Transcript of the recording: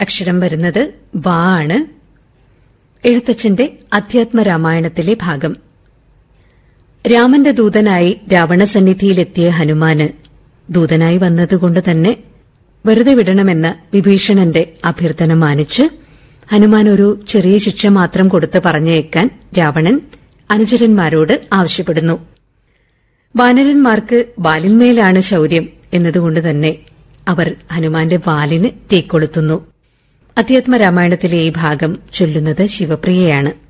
അക്ഷരം വരുന്നത് വാ ആണ് എഴുത്തച്ഛന്റെ അധ്യാത്മരാമായണത്തിലെ ഭാഗം രാമന്റെ ദൂതനായി രാവണസന്നിധിയിലെത്തിയ ഹനുമാന് ദൂതനായി വന്നതുകൊണ്ട് തന്നെ വെറുതെ വിടണമെന്ന വിഭീഷണന്റെ അഭ്യർത്ഥന മാനിച്ച് ഹനുമാൻ ഒരു ചെറിയ ശിക്ഷ മാത്രം കൊടുത്ത് പറഞ്ഞേക്കാൻ രാവണൻ അനുചരന്മാരോട് ആവശ്യപ്പെടുന്നു വാനരന്മാർക്ക് വാലിന്മേലാണ് ശൌര്യം എന്നതുകൊണ്ട് തന്നെ അവർ ഹനുമാന്റെ വാലിന് തീക്കൊളുത്തുന്നു അധ്യാത്മരാമായണത്തിലെ ഈ ഭാഗം ചൊല്ലുന്നത് ശിവപ്രിയയാണ്